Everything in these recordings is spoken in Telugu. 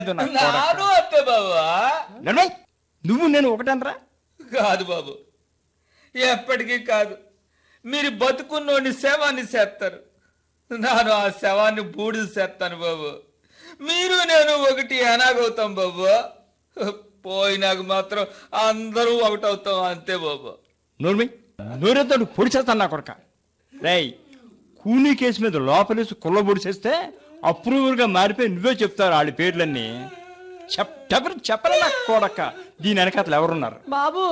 నా కొడక. నాను అంతే బాబా నడవయ్. నువ్వు నేను ఒకటనరా కాదు బాబు ఎప్పటికీ కాదు మీరు బతుకున్నోని శవాన్ని చేస్తారు నేను ఆ శవాన్ని బూడిద చేస్తాను బాబు మీరు నేను ఒకటి ఎనాగవుతాం బాబు పోయినాక మాత్రం అందరూ ఒకటవుతాం అంతే బాబు నోర్మి నోరెత్తో పొడి చేస్తాను నా కొడక రేయ్ కూనీ కేసు మీద లోపలేసి కుల్ల పొడి చేస్తే అప్రూవల్గా మారిపోయి నువ్వే చెప్తారు వాళ్ళ పేర్లన్నీ చెప్పరు చెప్పలే నా కొడక దీని వెనకాతలు ఎవరున్నారు బాబు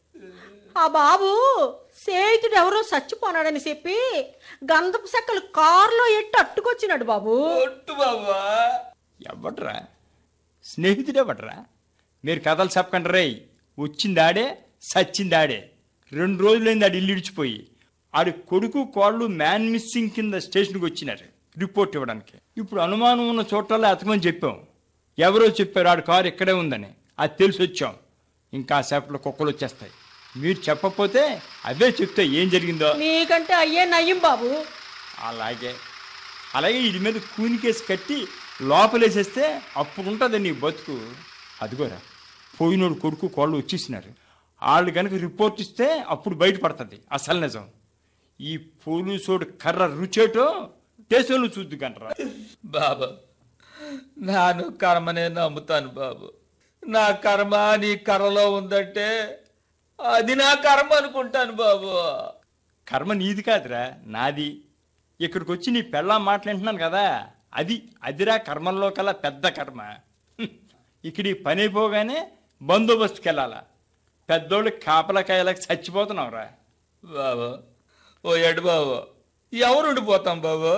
ఆ బాబు స్నేహితుడు ఎవరో చచ్చిపోనాడని చెప్పి గంధపు చెక్కలు కారులో ఎట్టి అట్టుకొచ్చినాడు బాబు ఒట్టు బాబా ఎవడ్రా స్నేహితుడెవడ్రా మీరు కథలు చెప్పకండి రేయ్ వచ్చిందాడే సచ్చిందాడే రెండు రోజులైంది ఆడు ఇల్లు ఇడిచిపోయి ఆడి కొడుకు కోళ్ళు మ్యాన్ మిస్సింగ్ కింద స్టేషన్కి వచ్చినారు రిపోర్ట్ ఇవ్వడానికి ఇప్పుడు అనుమానం ఉన్న చోట్లలో అతకమని చెప్పాం ఎవరో చెప్పారు ఆడి కారు ఇక్కడే ఉందని అది తెలిసి వచ్చాం ఇంకా సేపట్లో కుక్కలు వచ్చేస్తాయి మీరు చెప్పకపోతే అవే చెప్తే ఏం జరిగిందో నీకంటే అయ్యే నయ్యం బాబు అలాగే అలాగే ఇది మీద కూని కేసు కట్టి లోపలేసేస్తే అప్పుడు ఉంటుంది నీ బతుకు అదిగోరా పోయినోడు కొడుకు కోళ్ళు వచ్చేసినారు వాళ్ళు కనుక రిపోర్ట్ ఇస్తే అప్పుడు బయటపడుతుంది అసలు నిజం ఈ పోలీసోడు కర్ర రుచేటో దేశంలో చూద్దు కంటరా బాబు నాను కర్మనే నమ్ముతాను బాబు నా కర్మ నీ కర్రలో ఉందంటే అది నా కర్మ అనుకుంటాను బాబు కర్మ నీది కాదురా నాది ఇక్కడికి వచ్చి నీ పెళ్ళాం మాట్లాడుతున్నాను కదా అది అదిరా కర్మల్లో కల్లా పెద్ద కర్మ హ్మ్. ఇక్కడ ఈ పని అయిపోగానే బందోబస్తుకి వెళ్ళాలా పెద్దోళ్ళు కాపలకాయలకు చచ్చిపోతున్నావురా బాబు ఓ ఎడు బాబు ఎవరు ఉండిపోతాం బాబు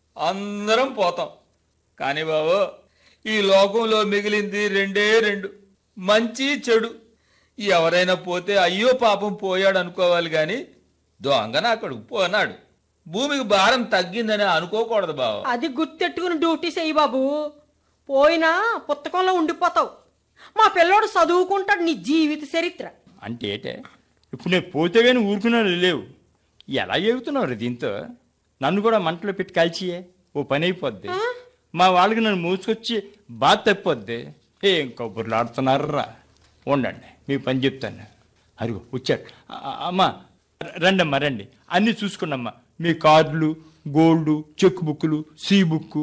అందరం పోతాం కానీ బాబు ఈ లోకంలో మిగిలింది రెండే రెండు మంచి చెడు ఎవరైనా పోతే అయ్యో పాపం పోయాడు అనుకోవాలి కానీ దొంగన అక్కడికి పోనాడు భూమికి భారం తగ్గిందని అనుకోకూడదు బాబు అది గుర్తెట్టుకుని డ్యూటీ చెయ్యి బాబు పోయినా పుస్తకంలో ఉండిపోతావు మా పిల్లోడు చదువుకుంటాడు నీ జీవిత చరిత్ర అంటే ఏటే ఇప్పుడు నేను పోతే కానీ ఊరుకున్నాడు లేవు ఎలా ఎగుతున్నావు దీంతో నన్ను కూడా మంటలో పెట్టి కాల్చియే ఓ పని అయిపోద్ది మా వాళ్ళకి నన్ను మూసుకొచ్చి బాధ తప్పిపోద్ది ఏం కబుర్లు ఆడుతున్నారా ఉండండి మీ పని చెప్తాను అదిగో వచ్చాడు ఆ, ఆ, అమ్మా రండి అమ్మా రండి అన్నీ చూసుకోండమ్మా మీ కార్డులు గోల్డ్ చెక్ బుక్లు సీ బుక్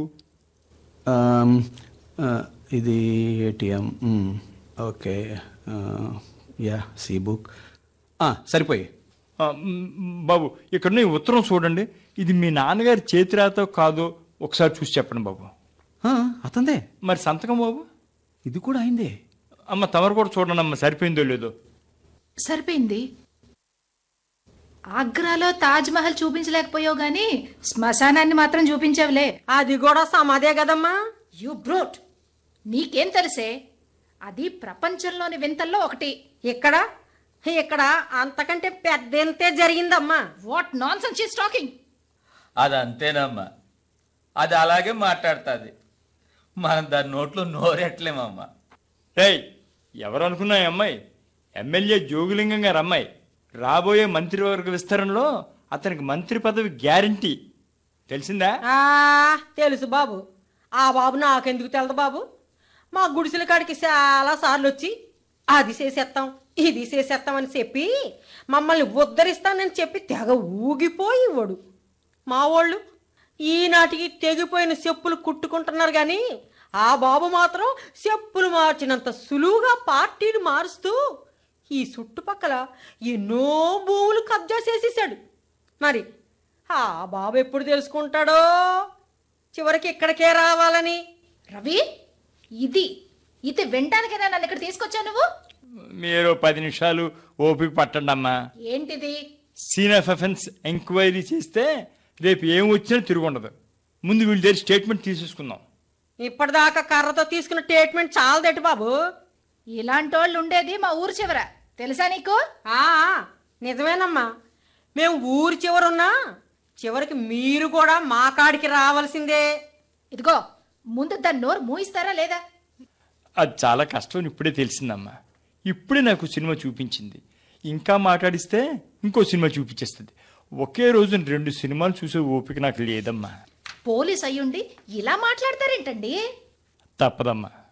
ఆమ్, ఆ, ఇది ఏటీఎం మ్, ఓకే ఆ, యా సి బుక్ ఆ, సరిపోయి ఆ, మ్, బాబు ఇక్కడ ఈ ఉత్తరం చూడండి ఇది మీ నాన్నగారి చేతిరాతో కాదో ఒకసారి చూసి చెప్పండి బాబు ఆ, అతందే మరి సంతకం బాబు ఇది కూడా అయిందే అమ్మ తమరు కూడా చూడండి అమ్మ సరిపోయిందో లేదో సరిపోయింది ఆగ్రాలో తాజ్ మహల్ చూపించలేకపోయావు గాని శ్మశానాన్ని మాత్రం చూపించావులే అది కూడా సమాధే కదమ్మా యు బ్రూట్ నీకేం తెలిసే అది ప్రపంచంలోని వింతల్లో ఒకటి ఇక్కడ ఇక్కడ అంతకంటే పెద్దంతే జరిగిందమ్మా వాట్ నాన్ సెన్స్ టాకింగ్ అది అంతేనమ్మా అది అలాగే మాట్లాడుతుంది మనం దాని నోట్లో నోరెట్లేమమ్మా రేయ్ ఎవరు అనుకున్నా ఈ అమ్మాయి ఎమ్మెల్యే జోగులింగం గారు అమ్మాయి రాబోయే మంత్రివర్గ విస్తరణలో అతనికి మంత్రి పదవి గ్యారంటీ తెలిసిందా ఆ తెలుసు బాబు ఆ బాబు నాకెందుకు తెలదు బాబు మా గుడిసెల కాడికి చాలా సార్లు వచ్చి అది చేసేస్తాం ఇది చేసేస్తాం అని చెప్పి మమ్మల్ని ఉద్ధరిస్తానని చెప్పి తెగ ఊగిపోయి వాడు మా వాళ్ళు ఈనాటికి తెగిపోయిన చెప్పులు కుట్టుకుంటున్నారు కానీ ఆ బాబు మాత్రం చెప్పులు మార్చినంత సులువుగా పార్టీలు మారుస్తూ ఈ చుట్టుపక్కల ఎన్నో భూములు కబ్జా చేసేసాడు మరి ఆ బాబు ఎప్పుడు తెలుసుకుంటాడో చివరికి ఇక్కడికే రావాలని రవి ఇది ఇది వినటానికైనా నన్ను ఇక్కడ తీసుకొచ్చావు నువ్వు మీరు పది నిమిషాలు ఓపిక పట్టండి అమ్మా ఏంటిది సీన్ ఆఫ్ అఫెన్స్ ఎంక్వైరీ చేస్తే రేపు ఏం వచ్చినా తిరుగుండదు ముందు వీళ్ళ దగ్గర స్టేట్మెంట్ తీసేసుకుందాం ఇప్పటిదాకా కర్రతో తీసుకున్న ట్రీట్మెంట్ చాలదటి బాబు ఇలాంటి వాళ్ళు ఉండేది మా ఊరు చివర తెలుసా నీకు ఆ నిజమేనమ్మా మేము ఊరి చివరున్నా చివరికి మీరు కూడా మా కాడికి రావాల్సిందే ఇదిగో ముందు దాన్ని నోరు మూయిస్తారా లేదా అది చాలా కష్టం అని ఇప్పుడే తెలిసిందమ్మా ఇప్పుడే నాకు సినిమా చూపించింది ఇంకా మాట్లాడిస్తే ఇంకో సినిమా చూపించేస్తుంది ఒకే రోజు రెండు సినిమాలు చూసే ఓపిక నాకు లేదమ్మా పోలీస్ అయ్యుండి ఇలా మాట్లాడతారేంటండి తప్పదమ్మా